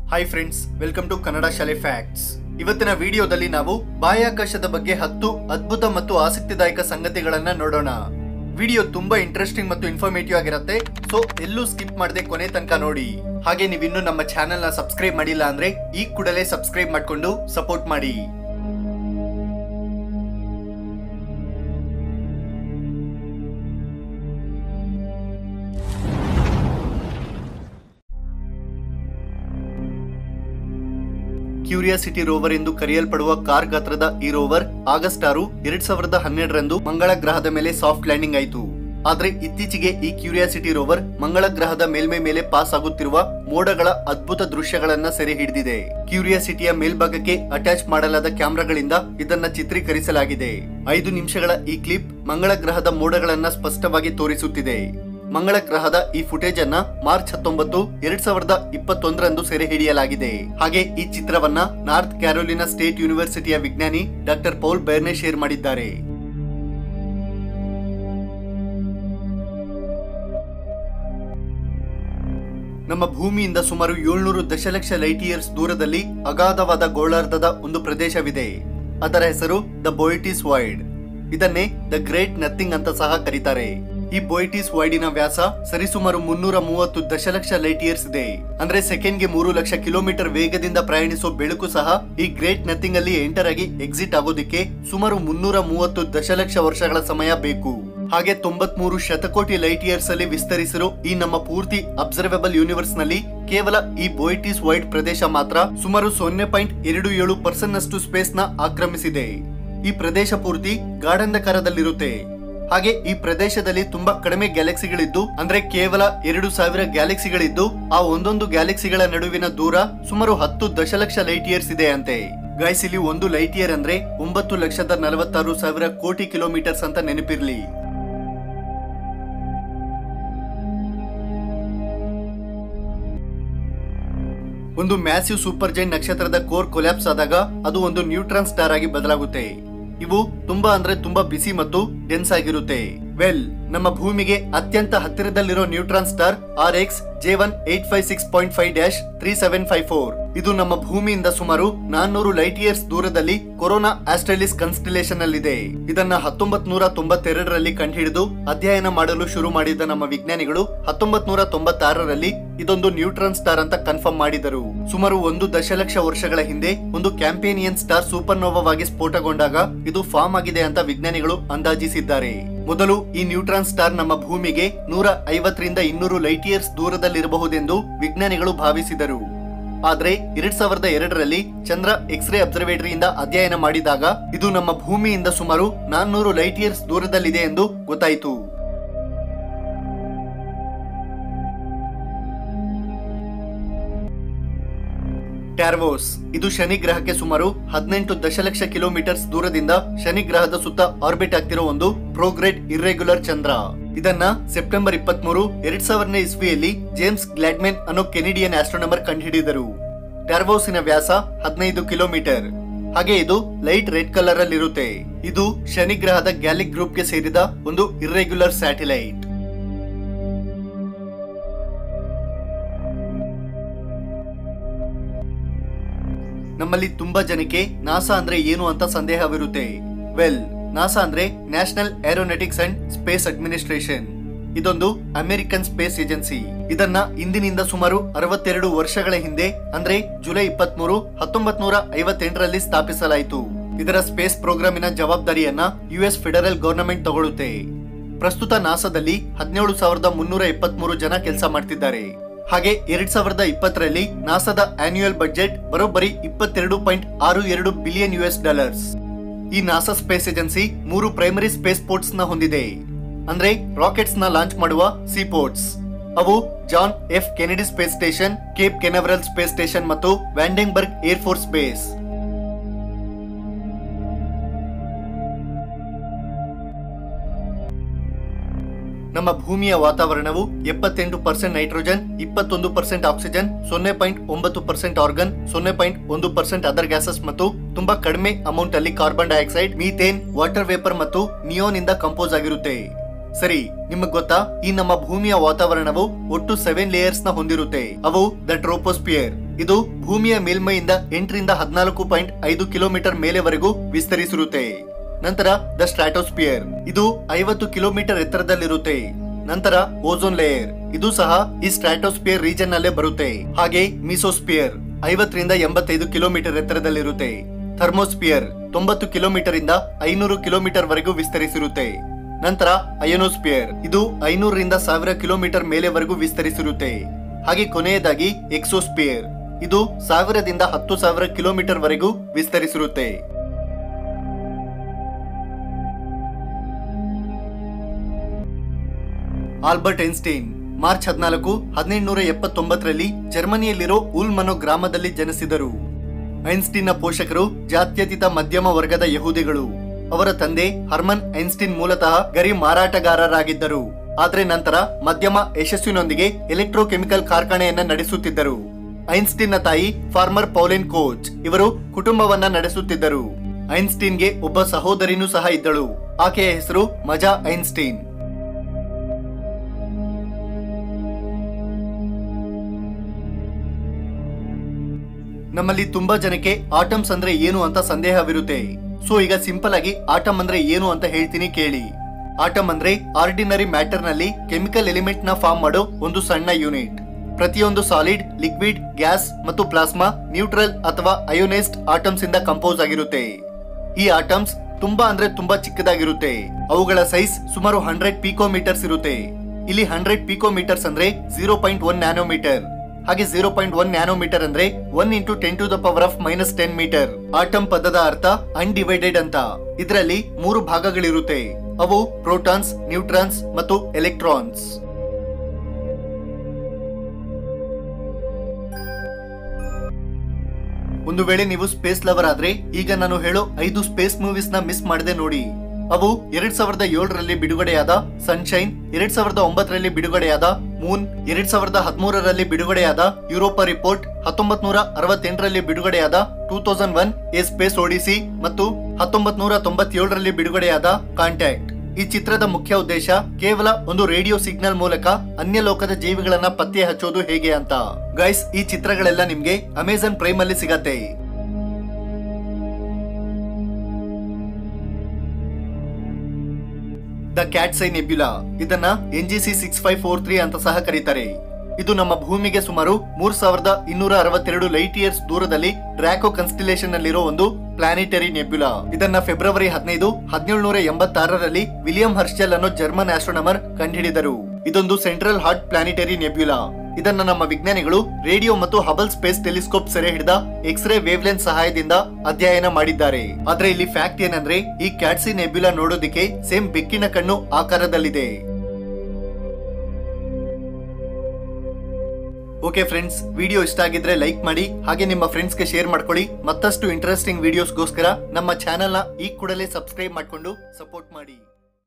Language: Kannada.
hi friends welcome to Kannada Shaale facts ಇವತ್ತಿನ ವಿಡಿಯೋದಲ್ಲಿ ನಾವು ಬಾಹ್ಯಾಕಾಶದ ಬಗ್ಗೆ ಹತ್ತು ಅದ್ಭುತ ಮತ್ತು ಆಸಕ್ತಿದಾಯಕ ಸಂಗತಿಗಳನ್ನ ನೋಡೋಣ ವಿಡಿಯೋ ತುಂಬಾ ಇಂಟ್ರೆಸ್ಟಿಂಗ್ ಮತ್ತು ಇನ್ಫಾರ್ಮೇಟಿವ್ ಆಗಿರುತ್ತೆ ಸೊ ಎಲ್ಲೂ ಸ್ಕಿಪ್ ಮಾಡದೆ ಕೊನೆ ತನಕ ನೋಡಿ ಹಾಗೆ ನೀವಿನ್ನೂ ನಮ್ಮ ಚಾನೆಲ್ ನ ಸಬ್ಸ್ಕ್ರೈಬ್ ಮಾಡಿಲ್ಲ ಅಂದ್ರೆ ಈ ಕೂಡಲೇ ಸಬ್ಸ್ಕ್ರೈಬ್ ಮಾಡ್ಕೊಂಡು ಸಪೋರ್ಟ್ ಮಾಡಿ ಕ್ಯೂರಿಯಾಸಿಟಿ ರೋವರ್ ಎಂದು ಕರೆಯಲ್ಪಡುವ ಕಾರ್ ಗಾತ್ರದ ಈ ರೋವರ್ ಆಗಸ್ಟ್ ಆರು ಎರಡ್ ಸಾವಿರದ ಹನ್ನೆರಡರಂದು ಮಂಗಳ ಗ್ರಹದ ಮೇಲೆ ಸಾಫ್ಟ್ ಲ್ಯಾಂಡಿಂಗ್ ಆಯಿತು ಆದ್ರೆ ಇತ್ತೀಚೆಗೆ ಈ ಕ್ಯೂರಿಯಾಸಿಟಿ ರೋವರ್ ಮಂಗಳ ಗ್ರಹದ ಮೇಲ್ಮೈ ಮೇಲೆ ಪಾಸ್ ಆಗುತ್ತಿರುವ ಮೋಡಗಳ ಅದ್ಭುತ ದೃಶ್ಯಗಳನ್ನ ಸೆರೆ ಹಿಡಿದಿದೆ ಕ್ಯೂರಿಯಾಸಿಟಿಯ ಮೇಲ್ಭಾಗಕ್ಕೆ ಅಟ್ಯಾಚ್ ಮಾಡಲಾದ ಕ್ಯಾಮೆರಾಗಳಿಂದ ಇದನ್ನ ಚಿತ್ರೀಕರಿಸಲಾಗಿದೆ ಐದು ನಿಮಿಷಗಳ ಈ ಕ್ಲಿಪ್ ಮಂಗಳ ಗ್ರಹದ ಮೋಡಗಳನ್ನ ಸ್ಪಷ್ಟವಾಗಿ ತೋರಿಸುತ್ತಿದೆ ಮಂಗಳ ಗ್ರಹದ ಈ ಫುಟೇಜ್ ಅನ್ನ ಮಾರ್ಚ್ ಹತ್ತೊಂಬತ್ತು ಎರಡ್ ಸಾವಿರದ ಇಪ್ಪತ್ತೊಂದರಂದು ಸೆರೆ ಹಿಡಿಯಲಾಗಿದೆ ಹಾಗೆ ಈ ಚಿತ್ರವನ್ನ ನಾರ್ತ್ ಕ್ಯಾರೋಲಿನಾ ಸ್ಟೇಟ್ ಯೂನಿವರ್ಸಿಟಿಯ ವಿಜ್ಞಾನಿ ಡಾಕ್ಟರ್ ಪೌಲ್ ಬೆರ್ನೆ ಶೇರ್ ಮಾಡಿದ್ದಾರೆ ನಮ್ಮ ಭೂಮಿಯಿಂದ ಸುಮಾರು ಏಳ್ನೂರು ದಶಲಕ್ಷ ಲೈಟ್ ಇಯರ್ಸ್ ದೂರದಲ್ಲಿ ಅಗಾಧವಾದ ಗೋಳಾರ್ಧದ ಒಂದು ಪ್ರದೇಶವಿದೆ ಅದರ ಹೆಸರು ದ ಬೊಯಿಟಿಸ್ ವಾಯ್ಡ್ ಇದನ್ನೇ ದ ಗ್ರೇಟ್ ನಥಿಂಗ್ ಅಂತ ಸಹ ಕರೀತಾರೆ ಈ ಬೊಯಿಟಿಸ್ ವಾಯ್ಡಿನ ವ್ಯಾಸ ಸರಿಸುಮಾರು ಮುನ್ನೂರ ಮೂವತ್ತು ದಶಲಕ್ಷ ಲೈಟ್ ಇಯರ್ಸ್ ಇದೆ ಅಂದ್ರೆ ಸೆಕೆಂಡ್ಗೆ ಮೂರು ಲಕ್ಷ ಕಿಲೋಮೀಟರ್ ವೇಗದಿಂದ ಪ್ರಯಾಣಿಸೋ ಬೆಳಕು ಸಹ ಈ ಗ್ರೇಟ್ ನಥಿಂಗ್ ಅಲ್ಲಿ ಎಂಟರ್ ಆಗಿ ಎಕ್ಸಿಟ್ ಆಗೋದಿಕ್ಕೆ ಸುಮಾರು ಮುನ್ನೂರ ಮೂವತ್ತು ದಶಲಕ್ಷ ವರ್ಷಗಳ ಸಮಯ ಬೇಕು ಹಾಗೆ ತೊಂಬತ್ಮೂರು ಶತಕೋಟಿ ಲೈಟ್ ಇಯರ್ಸ್ ಅಲ್ಲಿ ವಿಸ್ತರಿಸಿರೋ ಈ ನಮ್ಮ ಪೂರ್ತಿ ಅಬ್ಸರ್ವೇಬಲ್ ಯೂನಿವರ್ಸ್ ನಲ್ಲಿ ಕೇವಲ ಈ ಬೋಯಿಟಿಸ್ ವೈಡ್ ಪ್ರದೇಶ ಮಾತ್ರ ಸುಮಾರು ಸೊನ್ನೆ ಪಾಯಿಂಟ್ ಎರಡು ಏಳು ಪರ್ಸೆಂಟ್ ನಷ್ಟು ಸ್ಪೇಸ್ ನ ಆಕ್ರಮಿಸಿದೆ ಈ ಪ್ರದೇಶ ಪೂರ್ತಿ ಗಾಢಂಧಕಾರದಲ್ಲಿರುತ್ತೆ ಹಾಗೆ ಈ ಪ್ರದೇಶದಲ್ಲಿ ತುಂಬಾ ಕಡಿಮೆ ಗ್ಯಾಲಕ್ಸಿಗಳಿದ್ದು ಅಂದ್ರೆ ಕೇವಲ ಎರಡು ಸಾವಿರ ಗ್ಯಾಲಕ್ಸಿಗಳಿದ್ದು ಆ ಒಂದೊಂದು ಗ್ಯಾಲಕ್ಸಿಗಳ ನಡುವಿನ ದೂರ ಸುಮಾರು ಹತ್ತು ದಶಲಕ್ಷ ಲೈಟ್ ಇಯರ್ಸ್ ಇದೆ ಅಂತೆ ಗೈಸ್ ಇಲ್ಲಿ ಒಂದು ಲೈಟ್ ಇಯರ್ ಅಂದ್ರೆ ಒಂಬತ್ತು ಲಕ್ಷದ ನಲವತ್ತಾರು ಸಾವಿರ ಕೋಟಿ ಕಿಲೋಮೀಟರ್ಸ್ ಅಂತ ನೆನಪಿರ್ಲಿ ಒಂದು ಮ್ಯಾಸಿವ್ ಸೂಪರ್ ಜೈನ್ ನಕ್ಷತ್ರದ ಕೋರ್ ಕೊಲ್ಯಾಪ್ಸ್ ಆದಾಗ ಅದು ಒಂದು ನ್ಯೂಟ್ರಾನ್ ಸ್ಟಾರ್ ಆಗಿ ಬದಲಾಗುತ್ತೆ ಇವು ತುಂಬಾ ಅಂದ್ರೆ ತುಂಬಾ ಬಿಸಿ ಮತ್ತು ಡೆನ್ಸ್ ಆಗಿರುತ್ತೆ ವೆಲ್ ನಮ್ಮ ಭೂಮಿಗೆ ಅತ್ಯಂತ ಹತ್ತಿರದಲ್ಲಿರೋ neutron star R X J one eight five six point five dash three seven five four ಇದು ನಮ್ಮ ಭೂಮಿಯಿಂದ ಸುಮಾರು ನಾನ್ನೂರು ಲೈಟ್ ಇಯರ್ಸ್ ದೂರದಲ್ಲಿ ಕೊರೋನಾ ಆಸ್ಟ್ರೇಲಿಸ್ ಕನ್ಸ್ಟಿಲೇಷನ್ ನಲ್ಲಿದೆ ಇದನ್ನ ಹತ್ತೊಂಬತ್ ನೂರ ತೊಂಬತ್ತೆರಡರಲ್ಲಿ ಕಂಡುಹಿಡಿದು ಅಧ್ಯಯನ ಮಾಡಲು ಶುರು ಮಾಡಿದ ನಮ್ಮ ವಿಜ್ಞಾನಿಗಳು ಹತ್ತೊಂಬತ್ ನೂರ ತೊಂಬತ್ತಾರರಲ್ಲಿ ಇದೊಂದು ನ್ಯೂಟ್ರಾನ್ ಸ್ಟಾರ್ ಅಂತ ಕನ್ಫರ್ಮ್ ಮಾಡಿದರು ಸುಮಾರು ಒಂದು ದಶಲಕ್ಷ ವರ್ಷಗಳ ಹಿಂದೆ ಒಂದು ಕ್ಯಾಂಪೇನಿಯನ್ ಸ್ಟಾರ್ ಸೂಪರ್ನೋವವಾಗಿ ಸ್ಫೋಟಗೊಂಡಾಗ ಇದು ಫಾರ್ಮ್ ಆಗಿದೆ ಅಂತ ವಿಜ್ಞಾನಿಗಳು ಅಂದಾಜಿಸಿದ್ದಾರೆ ಮೊದಲು ಈ ನ್ಯೂಟ್ರಾನ್ ಸ್ಟಾರ್ ನಮ್ಮ ಭೂಮಿಗೆ ನೂರ ಐವತ್ತರಿಂದ ಇನ್ನೂರು ಲೈಟ್ ಇಯರ್ಸ್ ದೂರದಲ್ಲಿರಬಹುದೆಂದು ವಿಜ್ಞಾನಿಗಳು ಭಾವಿಸಿದರು ಆದ್ರೆ ಎರಡ್ ಸಾವಿರದ ಎರಡರಲ್ಲಿ ಚಂದ್ರ ಎಕ್ಸ್ರೇ ಅಬ್ಸರ್ವೇಟರಿಯಿಂದ ಅಧ್ಯಯನ ಮಾಡಿದಾಗ ಇದು ನಮ್ಮ ಭೂಮಿಯಿಂದ ಸುಮಾರು ನಾನ್ನೂರು ಲೈಟ್ ಇಯರ್ಸ್ ದೂರದಲ್ಲಿದೆ ಎಂದು ಗೊತ್ತಾಯಿತು ಟ್ಯಾರ್ವೋಸ್ ಇದು ಶನಿ ಗ್ರಹಕ್ಕೆ ಸುಮಾರು ಹದಿನೆಂಟು ದಶಲಕ್ಷ ಕಿಲೋಮೀಟರ್ಸ್ ದೂರದಿಂದ ಶನಿ ಗ್ರಹದ ಸುತ್ತ ಆರ್ಬಿಟ್ ಆಗ್ತಿರೋ ಒಂದು ಪ್ರೋಗ್ರೆಡ್ ಇರ್ರೆಗ್ಯುಲರ್ ಚಂದ್ರ ಇದನ್ನ ಸೆಪ್ಟೆಂಬರ್ ಇಪ್ಪತ್ಮೂರು ಎರಡ್ ಸಾವಿರನೇ ಇಸ್ವಿಯಲ್ಲಿ ಜೇಮ್ಸ್ ಗ್ಲಾಡ್ಮೆನ್ ಅನ್ನೋ ಕೆನಿಡಿಯನ್ ಆಸ್ಟ್ರೋನಮರ್ ಕಂಡುಹಿಡಿದರು ಟ್ಯಾರ್ವೋಸಿನ ವ್ಯಾಸ ಹದಿನೈದು ಕಿಲೋಮೀಟರ್ ಹಾಗೆ ಇದು ಲೈಟ್ ರೆಡ್ ಕಲರ್ ಅಲ್ಲಿ ಇರುತ್ತೆ ಇದು ಶನಿ ಗ್ರಹದ ಗ್ಯಾಲಿಕ್ ಗ್ರೂಪ್ಗೆ ಸೇರಿದ ಒಂದು ಇರ್ರೆಗ್ಯುಲರ್ ಸ್ಯಾಟಿಲೈಟ್ ನಮ್ಮಲ್ಲಿ ತುಂಬಾ ಜನಕ್ಕೆ ನಾಸಾ ಅಂದ್ರೆ ಏನು ಅಂತ ಸಂದೇಹವಿರುತ್ತೆ ವೆಲ್ ನಾಸಾ ಅಂದ್ರೆ national aeronautics and space administration ಇದೊಂದು ಅಮೆರಿಕನ್ ಸ್ಪೇಸ್ ಏಜೆನ್ಸಿ ಇದನ್ನ ಇಂದಿನಿಂದ ಸುಮಾರು ಅರವತ್ತೆರಡು ವರ್ಷಗಳ ಹಿಂದೆ ಅಂದ್ರೆ ಜುಲೈ ಇಪ್ಪತ್ಮೂರು ಹತ್ತೊಂಬತ್ ನೂರ ಐವತ್ತೆಂಟರಲ್ಲಿ ಸ್ಥಾಪಿಸಲಾಯಿತು ಇದರ ಸ್ಪೇಸ್ ಪ್ರೋಗ್ರಾಮಿನ ಜವಾಬ್ದಾರಿಯನ್ನ ಯುಎಸ್ ಫೆಡರಲ್ ಗವರ್ನಮೆಂಟ್ ತಗೊಳ್ಳುತ್ತೆ ಪ್ರಸ್ತುತ ನಾಸಾದಲ್ಲಿ ಹದಿನೇಳು ಸಾವಿರದ ಮುನ್ನೂರ ಎಪ್ಪತ್ಮೂರು ಜನ ಕೆಲಸ ಮಾಡ್ತಿದ್ದಾರೆ ಹಾಗೆ ಎರಡ್ ಸಾವಿರದ ಇಪ್ಪತ್ತರಲ್ಲಿ ನಾಸಾದ ಆನ್ಯುಯಲ್ ಬಜೆಟ್ ಬರೋಬ್ಬರಿ ಇಪ್ಪತ್ತೆರಡು ಪಾಯಿಂಟ್ ಆರು ಎರಡು ಬಿಲಿಯನ್ ಯುಎಸ್ ಡಾಲರ್ಸ್ ಈ ನಾಸಾ ಸ್ಪೇಸ್ ಏಜೆನ್ಸಿ ಮೂರು ಪ್ರೈಮರಿ ಸ್ಪೇಸ್ ಪೋರ್ಟ್ಸ್ ನ ಹೊಂದಿದೆ ಅಂದ್ರೆ ರಾಕೆಟ್ಸ್ ನ ಲಾಂಚ್ ಮಾಡುವ ಸಿ ಪೋರ್ಟ್ಸ್ ಅವು John F Kennedy space station Cape Canaveral space station ಮತ್ತು ವ್ಯಾಂಡೆಂಬರ್ಗ್ ಏರ್ ಫೋರ್ಸ್ ಬೇಸ್ ನಮ್ಮ ಭೂಮಿಯ ವಾತಾವರಣವು ಎಪ್ಪತ್ತೆಂಟು ಪರ್ಸೆಂಟ್ ನೈಟ್ರೋಜನ್ ಇಪ್ಪತ್ತೊಂದು ಪರ್ಸೆಂಟ್ ಆಕ್ಸಿಜನ್ ಸೊನ್ನೆ ಪಾಯಿಂಟ್ ಒಂಬತ್ತು ಪರ್ಸೆಂಟ್ ಆರ್ಗನ್ ಸೊನ್ನೆ ಪಾಯಿಂಟ್ ಒಂದು ಪರ್ಸೆಂಟ್ ಅದರ್ ಗ್ಯಾಸಸ್ ಮತ್ತು ತುಂಬಾ ಕಡಿಮೆ ಅಮೌಂಟ್ ಅಲ್ಲಿ carbon dioxide methane water vapour ಮತ್ತು ನಿಯೋನ್ ಇಂದ ಕಂಪೋಸ್ ಆಗಿರುತ್ತೆ ಸರಿ ನಿಮಗ್ ಗೊತ್ತಾ ಈ ನಮ್ಮ ಭೂಮಿಯ ವಾತಾವರಣವು ಒಟ್ಟು ಸೆವೆನ್ ಲೇಯರ್ಸ್ ನ ಹೊಂದಿರುತ್ತೆ ಅವು ದ ಟ್ರೋಪೋಸ್ಪಿಯರ್ ಇದು ಭೂಮಿಯ ಮೇಲ್ಮೈಯಿಂದ ಎಂಟರಿಂದ ಹದಿನಾಲ್ಕು ಪಾಯಿಂಟ್ ಐದು ಕಿಲೋಮೀಟರ್ ಮೇಲೆವರೆಗೂ ವಿಸ್ತರಿಸಿರುತ್ತೆ ನಂತರ ದ ಸ್ಟ್ರಾಟೋಸ್ಪಿಯರ್ ಇದು ಐವತ್ತು ಕಿಲೋಮೀಟರ್ ಎತ್ತರದಲ್ಲಿರುತ್ತೆ ನಂತರ ಓಝೋನ್ ಲೇಯರ್ ಇದು ಸಹ ಈ ಸ್ಟ್ರಾಟೋಸ್ಪಿಯರ್ ರೀಜನ್ ನಲ್ಲೇ ಬರುತ್ತೆ ಹಾಗೆ ಮೀಸೋಸ್ಪಿಯರ್ ಐವತ್ತರಿಂದ ಎಂಬತ್ತೈದು ಕಿಲೋಮೀಟರ್ ಎತ್ತರದಲ್ಲಿರುತ್ತೆ ಥರ್ಮೋಸ್ಪಿಯರ್ ತೊಂಬತ್ತು ಕಿಲೋಮೀಟರ್ ಇಂದ ಐನೂರು ಕಿಲೋಮೀಟರ್ ವರೆಗೂ ವಿಸ್ತರಿಸಿರುತ್ತೆ ನಂತರ ಅಯನೋಸ್ಪಿಯರ್ ಇದು ಐನೂರರಿಂದ ಸಾವಿರ ಕಿಲೋಮೀಟರ್ ಮೇಲೆವರೆಗೂ ವಿಸ್ತರಿಸಿರುತ್ತೆ ಹಾಗೆ ಕೊನೆಯದಾಗಿ ಎಕ್ಸೋಸ್ಪಿಯರ್ ಇದು ಸಾವಿರದಿಂದ ಹತ್ತು ಸಾವಿರ ಕಿಲೋಮೀಟರ್ ವರೆಗೂ ವಿಸ್ತರಿಸಿರುತ್ತೆ ಆಲ್ಬರ್ಟ್ ಐನ್ಸ್ಟೈನ್ ಮಾರ್ಚ್ ಹದಿನಾಲ್ಕು ಹದಿನೆಂಟುನೂರ ಎಪ್ಪತ್ತೊಂಬತ್ತರಲ್ಲಿ ಜರ್ಮನಿಯಲ್ಲಿರೋ ಉಲ್ಮನೋ ಗ್ರಾಮದಲ್ಲಿ ಜನಿಸಿದರು ಐನ್ಸ್ಟೀನ್ನ ಪೋಷಕರು ಜಾತ್ಯತೀತ ಮಧ್ಯಮ ವರ್ಗದ ಯಹೂದಿಗಳು ಅವರ ತಂದೆ ಹರ್ಮನ್ ಐನ್ಸ್ಟೀನ್ ಮೂಲತಃ ಗರಿ ಮಾರಾಟಗಾರರಾಗಿದ್ದರು ಆದರೆ ನಂತರ ಮಧ್ಯಮ ಯಶಸ್ಸಿನೊಂದಿಗೆ ಎಲೆಕ್ಟ್ರೋಕೆಮಿಕಲ್ ಕಾರ್ಖಾನೆಯನ್ನ ನಡೆಸುತ್ತಿದ್ದರು ಐನ್ಸ್ಟೀನ್ನ ತಾಯಿ ಫಾರ್ಮರ್ ಪೌಲಿನ್ ಕೋಚ್ ಇವರು ಕುಟುಂಬವನ್ನ ನಡೆಸುತ್ತಿದ್ದರು ಐನ್ಸ್ಟೀನ್ಗೆ ಒಬ್ಬ ಸಹೋದರಿನೂ ಸಹ ಇದ್ದಳು ಆಕೆಯ ಹೆಸರು ಮಜಾ ಐನ್ಸ್ಟೀನ್ ನಮ್ಮಲ್ಲಿ ತುಂಬಾ ಜನಕ್ಕೆ ಆಟಮ್ಸ್ ಅಂದ್ರೆ ಏನು ಅಂತ ಸಂದೇಹವಿರುತ್ತೆ ಸೊ ಈಗ ಸಿಂಪಲ್ ಆಗಿ ಆಟಮ್ ಅಂದ್ರೆ ಏನು ಅಂತ ಹೇಳ್ತೀನಿ ಕೇಳಿ ಆಟಮ್ ಅಂದ್ರೆ ಆರ್ಡಿನರಿ ಮ್ಯಾಟರ್ ನಲ್ಲಿ ಕೆಮಿಕಲ್ ಎಲಿಮೆಂಟ್ ನ ಫಾರ್ಮ್ ಮಾಡೋ ಒಂದು ಸಣ್ಣ ಯೂನಿಟ್ ಪ್ರತಿಯೊಂದು ಸಾಲಿಡ್ ಲಿಕ್ವಿಡ್ ಗ್ಯಾಸ್ ಮತ್ತು ಪ್ಲಾಸ್ಮಾ ನ್ಯೂಟ್ರಲ್ ಅಥವಾ ಅಯೋನೈಸ್ಡ್ ಆಟಮ್ಸ್ ಇಂದ ಕಂಪೋಸ್ ಆಗಿರುತ್ತೆ ಈ ಆಟಮ್ಸ್ ತುಂಬಾ ಅಂದ್ರೆ ತುಂಬಾ ಚಿಕ್ಕದಾಗಿರುತ್ತೆ ಅವುಗಳ ಸೈಜ್ ಸುಮಾರು ಹಂಡ್ರೆಡ್ ಪಿಕೋಮೀಟರ್ಸ್ ಇರುತ್ತೆ ಇಲ್ಲಿ ಹಂಡ್ರೆಡ್ ಪಿಕೋಮೀಟರ್ಸ್ ಅಂದ್ರೆ ಜೀರೋ ಪಾಯಿಂಟ್ ಒನ್ ನ್ಯಾನೋಮೀಟರ್ ಹಾಗೆ ಜೀರೋ ಪಾಯಿಂಟ್ ಒನ್ ನ್ಯಾನೋಮೀಟರ್ ಅಂದ್ರೆ one into ten to the power of minus ten metre atom ಪದದ ಅರ್ಥ ಅನ್ಡಿವೈಡೆಡ್ ಅಂತ ಇದರಲ್ಲಿ ಮೂರು ಭಾಗಗಳಿರುತ್ತೆ ಅವು ಪ್ರೋಟಾನ್ಸ್ ನ್ಯೂಟ್ರಾನ್ಸ್ ಮತ್ತು ಎಲೆಕ್ಟ್ರಾನ್ಸ್ ಒಂದು ವೇಳೆ ನೀವು ಸ್ಪೇಸ್ ಲವರ್ ಆದ್ರೆ ಈಗ ನಾನು ಹೇಳೋ ಐದು ಸ್ಪೇಸ್ ಮೂವೀಸ್ ನ ಮಿಸ್ ಮಾಡದೆ ನೋಡಿ ಅವು ಎರಡ್ ಸಾವಿರದ ಏಳರಲ್ಲಿ ಬಿಡುಗಡೆಯಾದ ಸನ್ಶೈನ್ ಎರಡ್ ಸಾವಿರದ ಒಂಬತ್ತರಲ್ಲಿ ಬಿಡುಗಡೆಯಾದ ಮೂನ್ ಎರಡ್ ಸಾವಿರದ ಹದಿಮೂರರಲ್ಲಿ ಬಿಡುಗಡೆಯಾದ ಯುರೋಪ ರಿಪೋರ್ಟ್ ಹತ್ತೊಂಬತ್ ನೂರ ಅರವತ್ತೆಂಟರಲ್ಲಿ ಬಿಡುಗಡೆಯಾದ two thousand one a space odyssey ಮತ್ತು ಹತ್ತೊಂಬತ್ ನೂರ ತೊಂಬತ್ತೇಳರಲ್ಲಿ ಬಿಡುಗಡೆಯಾದ ಕಾಂಟ್ಯಾಕ್ಟ್ ಈ ಚಿತ್ರದ ಮುಖ್ಯ ಉದ್ದೇಶ ಕೇವಲ ಒಂದು ರೇಡಿಯೋ ಸಿಗ್ನಲ್ ಮೂಲಕ ಅನ್ಯ ಲೋಕದ ಜೀವಿಗಳನ್ನ ಪತ್ತೆ ಹಚ್ಚೋದು ಹೇಗೆ ಅಂತ ಗೈಸ್ ಈ ಚಿತ್ರಗಳೆಲ್ಲ ನಿಮ್ಗೆ ಅಮೆಜಾನ್ ಪ್ರೈಮ್ ಅಲ್ಲಿ ಸಿಗತ್ತೆ ದ ಕ್ಯಾಟ್ಸೈ ನೆಬ್ಯುಲಾ ಇದನ್ನ N G C six five four three ಅಂತ ಸಹ ಕರೀತಾರೆ ಇದು ನಮ್ಮ ಭೂಮಿಗೆ ಸುಮಾರು ಮೂರ್ ಸಾವಿರದ ಇನ್ನೂರ ಅರವತ್ತೆರಡು ಲೈಟ್ ಇಯರ್ಸ್ ದೂರದಲ್ಲಿ ಡ್ರಾಕೋ ಕನ್ಸ್ಟಿಲೇಷನ್ ನಲ್ಲಿರೋ ಒಂದು ಪ್ಲಾನಿಟರಿ ನೆಬ್ಯುಲಾ ಇದನ್ನ ಫೆಬ್ರವರಿ ಹದಿನೈದು ಹದಿನೇಳುನೂರ ಎಂಬತ್ತಾರರಲ್ಲಿ ವಿಲಿಯಂ ಹರ್ಷೆಲ್ ಅನ್ನೋ ಜರ್ಮನ್ ಆಸ್ಟ್ರೋನಮರ್ ಕಂಡುಹಿಡಿದರು ಇದೊಂದು ಸೆಂಟ್ರಲ್ ಹಾರ್ಟ್ ಪ್ಲಾನಿಟರಿ ನೆಬ್ಯುಲಾ ಇದನ್ನ ನಮ್ಮ ವಿಜ್ಞಾನಿಗಳು ರೇಡಿಯೋ ಮತ್ತು ಹಬಲ್ ಸ್ಪೇಸ್ ಟೆಲಿಸ್ಕೋಪ್ ಸೆರೆ ಹಿಡಿದ ಎಕ್ಸ್ರೇ ವೇವ್ಲೆನ್ಸ್ ಸಹಾಯದಿಂದ ಅಧ್ಯಯನ ಮಾಡಿದ್ದಾರೆ ಆದ್ರೆ ಇಲ್ಲಿ ಫ್ಯಾಕ್ಟ್ ಏನಂದ್ರೆ ಈ ಕ್ಯಾಟ್ಸಿ ನೆಬ್ಯುಲಾ ನೋಡೋದಿಕ್ಕೆ ಸೇಮ್ ಬೆಕ್ಕಿನ ಕಣ್ಣು ಆಕಾರದಲ್ಲಿದೆ ಓಕೆ ಫ್ರೆಂಡ್ಸ್ ವಿಡಿಯೋ ಇಷ್ಟ ಆಗಿದ್ರೆ ಲೈಕ್ ಮಾಡಿ ಹಾಗೆ ನಿಮ್ಮ ಫ್ರೆಂಡ್ಸ್ಗೆ ಶೇರ್ ಮಾಡ್ಕೊಳ್ಳಿ ಮತ್ತಷ್ಟು ಇಂಟ್ರೆಸ್ಟಿಂಗ್ ವಿಡಿಯೋಸ್ಗೋಸ್ಕರ ನಮ್ಮ ಚಾನೆಲ್ನ ಈ ಕೂಡಲೇ ಸಬ್ಸ್ಕ್ರೈಬ್ ಮಾಡಿಕೊಂಡು ಸಪೋರ್ಟ್ ಮಾಡಿ